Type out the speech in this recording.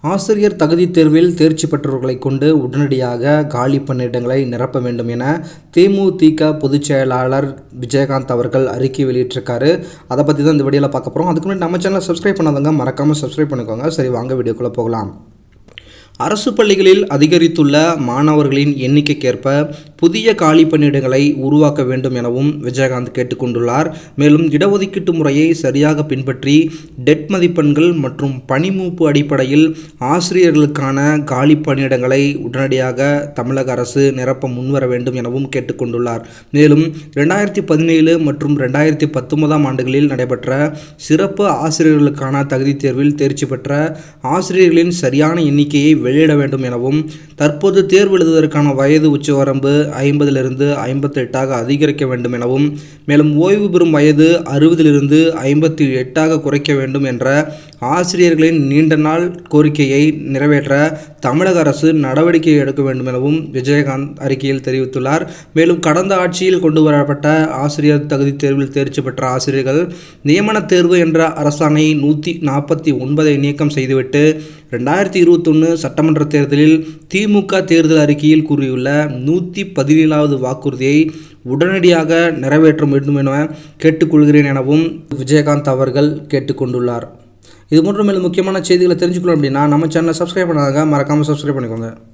ஆசிரியர் தகுதி தேர்வில் தேர்ச்சி பெற்றவர்களை கொண்டு உடனடியாக காலி பணியிடங்களை நிரப்ப வேண்டும் என தேமுதிக பொதுச் செயலாளர் விஜயகாந்த் அவர்கள் அறிக்கை வெளியிட்டிருக்காரு அதை பற்றி தான் இந்த வீடியோவில் பார்க்க போகிறோம் அதுக்கு முன்னாடி நம்ம சேனலை சப்ஸ்கிரைப் பண்ணாதவங்க மறக்காமல் சப்ஸ்கிரைப் பண்ணிக்கோங்க சரி வாங்க வீடியோக்குள்ளே போகலாம் அரசு பள்ளிகளில் அதிகரித்துள்ள மாணவர்களின் எண்ணிக்கைக்கேற்ப புதிய காலி பணியிடங்களை உருவாக்க வேண்டும் எனவும் விஜயகாந்த் கேட்டுக்கொண்டுள்ளார் மேலும் இடஒதுக்கீட்டு முறையை சரியாக பின்பற்றி டெட் மதிப்பெண்கள் மற்றும் பணிமூப்பு அடிப்படையில் ஆசிரியர்களுக்கான காலி பணியிடங்களை உடனடியாக தமிழக அரசு நிரப்ப முன்வர வேண்டும் எனவும் கேட்டுக்கொண்டுள்ளார் மேலும் ரெண்டாயிரத்தி பதினேழு மற்றும் ரெண்டாயிரத்தி பத்தொன்பதாம் ஆண்டுகளில் நடைபெற்ற சிறப்பு ஆசிரியர்களுக்கான தகுதி தேர்வில் தேர்ச்சி பெற்ற ஆசிரியர்களின் சரியான எண்ணிக்கையை வெளியிட வேண்டும் எனவும் தற்போது தேர்வு எழுதுவதற்கான வயது உச்சவரம்பு ஐம்பதிலிருந்து ஐம்பத்தெட்டாக அதிகரிக்க வேண்டும் எனவும் மேலும் ஓய்வு பெறும் வயது அறுபதிலிருந்து ஐம்பத்தி எட்டாக குறைக்க வேண்டும் என்ற ஆசிரியர்களின் நீண்ட நாள் கோரிக்கையை நிறைவேற்ற தமிழக அரசு நடவடிக்கை எடுக்க வேண்டும் எனவும் விஜயகாந்த் அறிக்கையில் தெரிவித்துள்ளார் மேலும் கடந்த ஆட்சியில் கொண்டு வரப்பட்ட ஆசிரியர் தகுதி தேர்வில் தேர்ச்சி பெற்ற ஆசிரியர்கள் நியமன தேர்வு என்ற அரசாணை நூற்றி நாற்பத்தி ஒன்பதை நீக்கம் செய்துவிட்டு ரெண்டாயிரத்தி இருபத்தொன்று சட்டமன்ற தேர்தலில் திமுக தேர்தல் அறிக்கையில் கூறியுள்ள நூற்றி பதினேழாவது வாக்குறுதியை உடனடியாக நிறைவேற்ற வேண்டும் என கேட்டுக்கொள்கிறேன் எனவும் விஜயகாந்த் அவர்கள் கேட்டுக்கொண்டுள்ளார் இது போன்ற மேலும் முக்கியமான செய்திகளை தெரிஞ்சுக்கணும் அப்படின்னா நம்ம சேனலை சப்ஸ்கிரைப் பண்ணாங்க மறக்காமல் சப்ஸ்கிரைப் பண்ணிக்கோங்க